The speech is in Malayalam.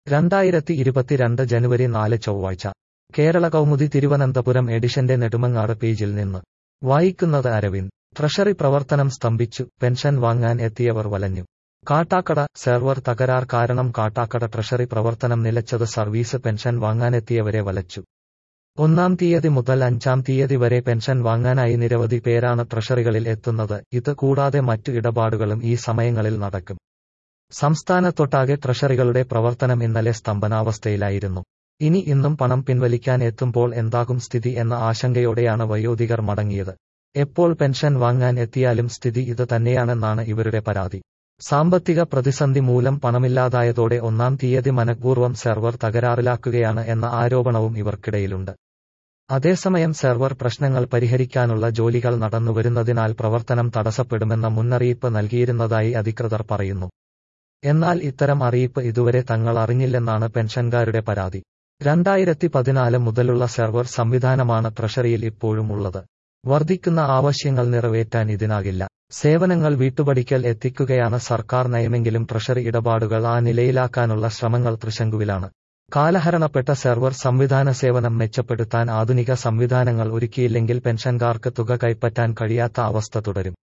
രണ്ടായിരത്തി ഇരുപത്തിരണ്ട് ജനുവരി നാല് ചൊവ്വാഴ്ച കേരള കൗമുദി തിരുവനന്തപുരം എഡിഷന്റെ നെടുമങ്ങാട് പേജിൽ നിന്ന് വായിക്കുന്നത് അരവിന്ദ് ട്രഷറി പ്രവർത്തനം സ്തംഭിച്ചു പെൻഷൻ വാങ്ങാൻ എത്തിയവർ വലഞ്ഞു കാട്ടാക്കട സെർവർ തകരാർ കാരണം കാട്ടാക്കട ട്രഷറി പ്രവർത്തനം നിലച്ചത് സർവീസ് പെൻഷൻ വാങ്ങാനെത്തിയവരെ വലച്ചു ഒന്നാം തീയതി മുതൽ അഞ്ചാം തീയതി വരെ പെൻഷൻ വാങ്ങാനായി നിരവധി പേരാണ് ട്രഷറികളിൽ എത്തുന്നത് ഇത് കൂടാതെ മറ്റു ഇടപാടുകളും ഈ സമയങ്ങളിൽ നടക്കും സംസ്ഥാനത്തൊട്ടാകെ ട്രഷറികളുടെ പ്രവർത്തനം ഇന്നലെ സ്തംഭനാവസ്ഥയിലായിരുന്നു ഇനി ഇന്നും പണം പിൻവലിക്കാൻ എത്തുമ്പോൾ എന്താകും സ്ഥിതി എന്ന ആശങ്കയോടെയാണ് വയോധികർ മടങ്ങിയത് എപ്പോൾ പെൻഷൻ വാങ്ങാൻ എത്തിയാലും സ്ഥിതി ഇത് തന്നെയാണെന്നാണ് ഇവരുടെ പരാതി സാമ്പത്തിക പ്രതിസന്ധി മൂലം പണമില്ലാതായതോടെ ഒന്നാം തീയതി മനഃപൂർവ്വം സെർവർ തകരാറിലാക്കുകയാണ് എന്ന ആരോപണവും ഇവർക്കിടയിലുണ്ട് അതേസമയം സെർവർ പ്രശ്നങ്ങൾ പരിഹരിക്കാനുള്ള ജോലികൾ നടന്നുവരുന്നതിനാൽ പ്രവർത്തനം തടസ്സപ്പെടുമെന്ന മുന്നറിയിപ്പ് നൽകിയിരുന്നതായി അധികൃതർ പറയുന്നു എന്നാൽ ഇത്തരം അറിയിപ്പ് ഇതുവരെ തങ്ങൾ അറിഞ്ഞില്ലെന്നാണ് പെൻഷൻകാരുടെ പരാതി രണ്ടായിരത്തി പതിനാല് മുതലുള്ള സെർവർ സംവിധാനമാണ് ട്രഷറിയിൽ ഇപ്പോഴും ഉള്ളത് വർദ്ധിക്കുന്ന ആവശ്യങ്ങൾ നിറവേറ്റാൻ ഇതിനാകില്ല സേവനങ്ങൾ വീട്ടുപടിക്കൽ എത്തിക്കുകയാണ് സർക്കാർ നയമെങ്കിലും ട്രഷറി ഇടപാടുകൾ ആ നിലയിലാക്കാനുള്ള ശ്രമങ്ങൾ തൃശങ്കുവിലാണ് കാലഹരണപ്പെട്ട സെർവർ സംവിധാന സേവനം മെച്ചപ്പെടുത്താൻ ആധുനിക സംവിധാനങ്ങൾ ഒരുക്കിയില്ലെങ്കിൽ പെൻഷൻകാർക്ക് തുക കൈപ്പറ്റാൻ കഴിയാത്ത അവസ്ഥ തുടരും